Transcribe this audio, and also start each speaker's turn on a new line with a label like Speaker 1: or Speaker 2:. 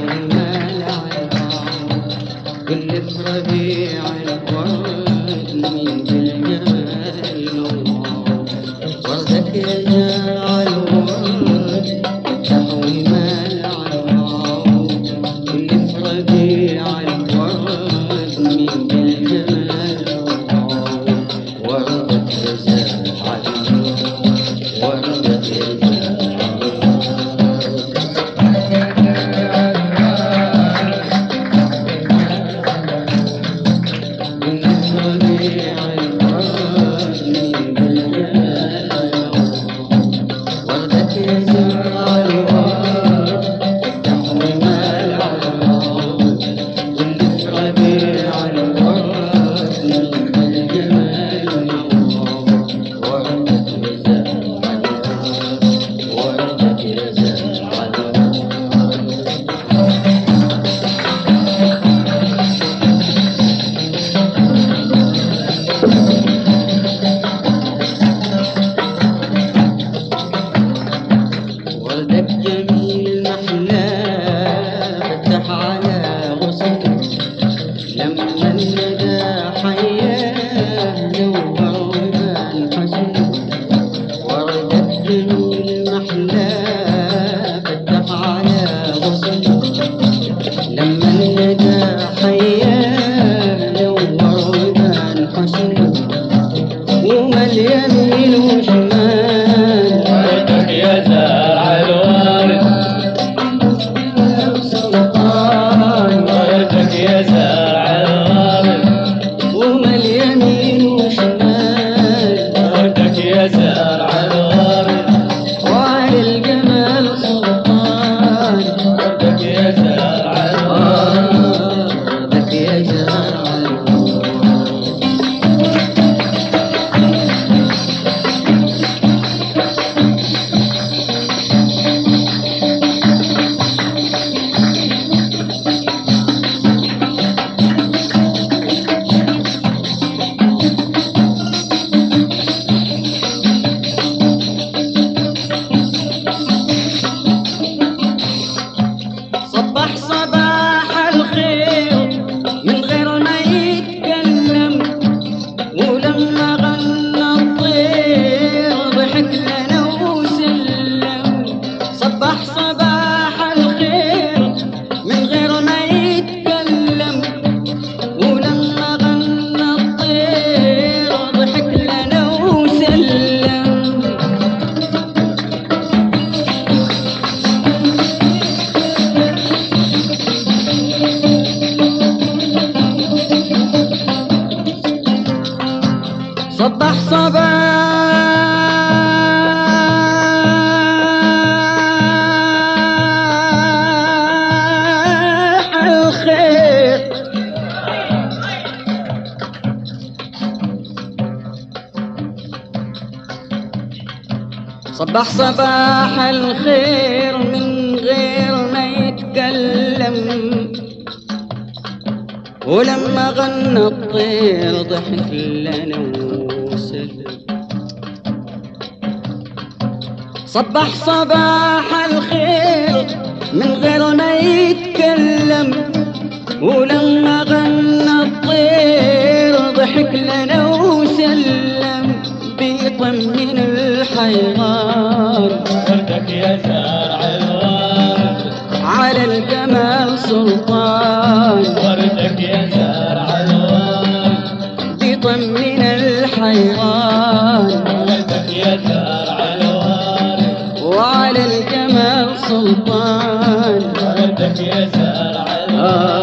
Speaker 1: جمال عالعود كل في ربيع الورد من بالجمال موعود وردك يا جمال الورد تحوي مال عالعود كل في ربيع الورد من بالجمال موعود وردك يا جمال الورد وردك يا جمال الورد وردك جميل محلاه فتح على غصن لما الندى حياه نور وبان حسن وردك جميل محلاه فتح على غصن لما الندى حياه نور وبان حسن ومال يمين وشمال
Speaker 2: وردك يا زارع الورد
Speaker 1: سلطان
Speaker 2: وردك يا زارع الورد
Speaker 1: وما اليمين وشمال
Speaker 2: وردك يا زارع الورد
Speaker 1: وعلى الجمال سلطان
Speaker 2: وردك يا زارع الورد
Speaker 1: آه، بك يا جمال صبح صباح الخير من غير ما يتكلم ولما غنى الطير ضحك لنا وسلم صبح صباح الخير من غير ما يتكلم ولما غنى الطير ضحك لنا وسلم صبح صباح الخير صبح صباح الخير من غير ما يتكلم ولما غنى الطير ضحك لنا وسلم صبح صباح الخير من غير ما يتكلم ولما غنى الطير ضحك لنا وسلم بيطمن الحيران
Speaker 2: وردك يا زارع الورد
Speaker 1: على الجمال سلطان
Speaker 2: وردك يا زارع الورد
Speaker 1: بيطمن الحيران
Speaker 2: وردك يا زارع الورد
Speaker 1: وعلى الجمال سلطان
Speaker 2: وردك يا زارع الورد
Speaker 1: آه